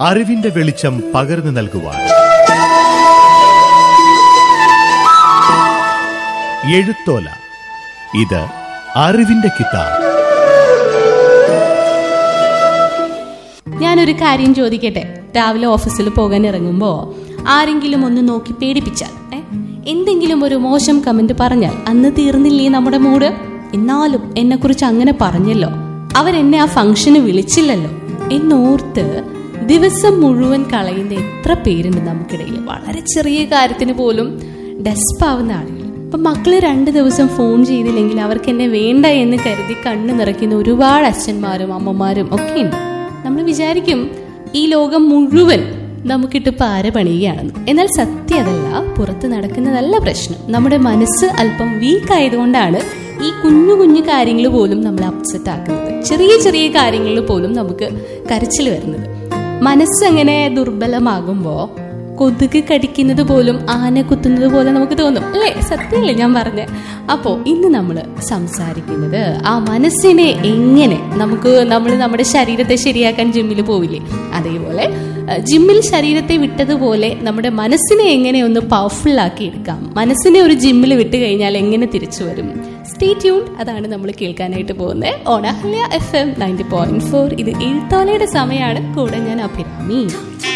അറിവിന്റെ വെളിച്ചം പകർന്നു നൽകുവാൻ എഴുത്തോല ഇത് അറിവിന്റെ കിതാബ് ഞാനൊരു കാര്യം ചോദിക്കട്ടെ രാവിലെ ഓഫീസിൽ പോകാൻ ഇറങ്ങുമ്പോൾ ആരെങ്കിലും ഒന്ന് നോക്കി പേടിപ്പിച്ചാൽ ഏ? എന്തെങ്കിലും ഒരു മോശം കമന്റ് പറഞ്ഞാൽ അന്ന് തീർന്നില്ലേ നമ്മുടെ മൂഡ് എന്നാലും എന്നെ കുറിച്ച് അങ്ങനെ പറഞ്ഞല്ലോ അവരെന്നെ ആ ഫംഗ്ഷന് വിളിച്ചില്ലല്ലോ എന്നോർത്ത് ദിവസം മുഴുവൻ കളയുന്ന എത്ര പേരുണ്ട് നമുക്കിടയിൽ വളരെ ചെറിയ കാര്യത്തിന് പോലും ഡെസ്പാവുന്ന ആളുകൾ അപ്പൊ മക്കള് രണ്ട് ദിവസം ഫോൺ ചെയ്തില്ലെങ്കിൽ അവർക്ക് എന്നെ വേണ്ട എന്ന് കരുതി കണ്ണു നിറയ്ക്കുന്ന ഒരുപാട് അച്ഛന്മാരും അമ്മമാരും ഒക്കെ ഉണ്ട് നമ്മൾ വിചാരിക്കും ഈ ലോകം മുഴുവൻ നമുക്കിട്ട് പാര പണിയുകയാണെന്ന് എന്നാൽ സത്യം അതല്ല പുറത്ത് നടക്കുന്നതല്ല പ്രശ്നം നമ്മുടെ മനസ്സ് അല്പം വീക്ക് ആയതുകൊണ്ടാണ് ഈ കുഞ്ഞു കുഞ്ഞു കാര്യങ്ങൾ പോലും നമ്മൾ അപ്സെറ്റ് ആക്കുന്നത് ചെറിയ ചെറിയ കാര്യങ്ങളിൽ പോലും നമുക്ക് കരച്ചിൽ വരുന്നത് മനസ്സ് അങ്ങനെ ദുർബലമാകുമ്പോൾ കൊതുക് കടിക്കുന്നത് പോലും ആന കുത്തുന്നത് പോലെ നമുക്ക് തോന്നും അല്ലേ സത്യമല്ലേ ഞാൻ പറഞ്ഞ അപ്പോൾ ഇന്ന് നമ്മൾ സംസാരിക്കുന്നത് ആ മനസ്സിനെ എങ്ങനെ നമുക്ക് നമ്മൾ നമ്മുടെ ശരീരത്തെ ശരിയാക്കാൻ ജിമ്മിൽ പോവില്ലേ അതേപോലെ അഹ്, ജിമ്മിൽ ശരീരത്തെ വിട്ടതുപോലെ നമ്മുടെ മനസ്സിനെ എങ്ങനെ ഒന്ന് പവർഫുൾ ആക്കി എടുക്കാം മനസ്സിനെ ഒരു ജിമ്മിൽ വിട്ട് കഴിഞ്ഞാൽ എങ്ങനെ തിരിച്ചു വരും സ്റ്റേ ട്യൂൺ അതാണ് നമ്മൾ കേൾക്കാനായിട്ട് പോകുന്നത് ഓണഹല്യ F M ninety point four ഇത് എഴുത്തോലയുടെ സമയമാണ് കൂടെ ഞാൻ അഭിരാമി